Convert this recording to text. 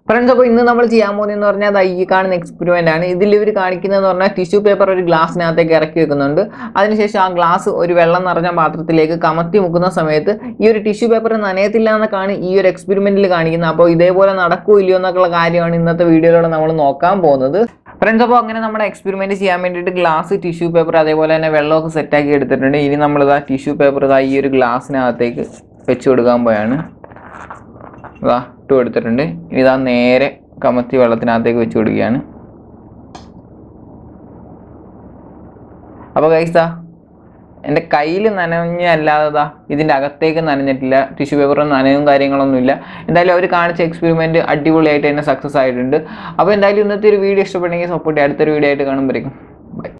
friends അപ്പോൾ ഇന്ന് നമ്മൾ ചെയ്യാൻ പോകുന്നതെന്ന് പറഞ്ഞാൽ അത് ഈ കാണുന്ന എക്സ്പെരിമെൻ്റ് ആണ് ഇതിൽ ഇവർ കാണിക്കുന്നതെന്ന് പറഞ്ഞാൽ ടിഷ്യൂ പേപ്പർ ഒരു ഗ്ലാസ്സിനകത്തേക്ക് ഇറക്കി വെക്കുന്നുണ്ട് അതിനുശേഷം ആ ഗ്ലാസ് ഒരു വെള്ളം നിറഞ്ഞ പാത്രത്തിലേക്ക് കമത്തി മുക്കുന്ന സമയത്ത് ഈ ഒരു ടിഷ്യൂ പേപ്പർ നനയത്തില്ല എന്നൊക്കെയാണ് ഈ ഒരു എക്സ്പെരിമെൻറ്റിൽ കാണിക്കുന്നത് അപ്പോൾ ഇതേപോലെ നടക്കുമോ ഇല്ലയോ എന്നൊക്കെയുള്ള കാര്യമാണ് ഇന്നത്തെ വീഡിയോയിലൂടെ നമ്മൾ നോക്കാൻ പോകുന്നത് ഫ്രണ്ട്സ് അപ്പോൾ അങ്ങനെ നമ്മുടെ എക്സ്പെരിമെൻറ്റ് ചെയ്യാൻ വേണ്ടിയിട്ട് ഗ്ലാസ് ടിഷ്യൂ പേപ്പർ അതേപോലെ തന്നെ വെള്ളമൊക്കെ സെറ്റാക്കി എടുത്തിട്ടുണ്ട് ഇനി നമ്മളിതാ ടിഷ്യൂ പേപ്പർ ഇതാ ഈ ഒരു ഗ്ലാസ്സിനകത്തേക്ക് വെച്ച് കൊടുക്കാൻ പോയാണ് ഇതാ ഇട്ട് കൊടുത്തിട്ടുണ്ട് ഇനി ഇതാ നേരെ കമത്തി വെള്ളത്തിനകത്തേക്ക് വെച്ച് കൊടുക്കുകയാണ് അപ്പോൾ കൈസാ എൻ്റെ കയ്യിൽ നനഞ്ഞല്ലാതെ ഇതിൻ്റെ അകത്തേക്ക് നനഞ്ഞിട്ടില്ല ടിഷ്യൂ പേപ്പറും നനയും കാര്യങ്ങളൊന്നുമില്ല എന്തായാലും അവർ കാണിച്ച എക്സ്പെരിമെൻറ്റ് അടിപൊളിയായിട്ട് തന്നെ സക്സസ് ആയിട്ടുണ്ട് അപ്പോൾ എന്തായാലും ഇന്നത്തെ ഒരു വീഡിയോ ഇഷ്ടപ്പെട്ടെങ്കിൽ സപ്പോർട്ട് ചെയ്യുക അടുത്തൊരു വീഡിയോ ആയിട്ട് കാണുമ്പോഴേക്കും ബൈ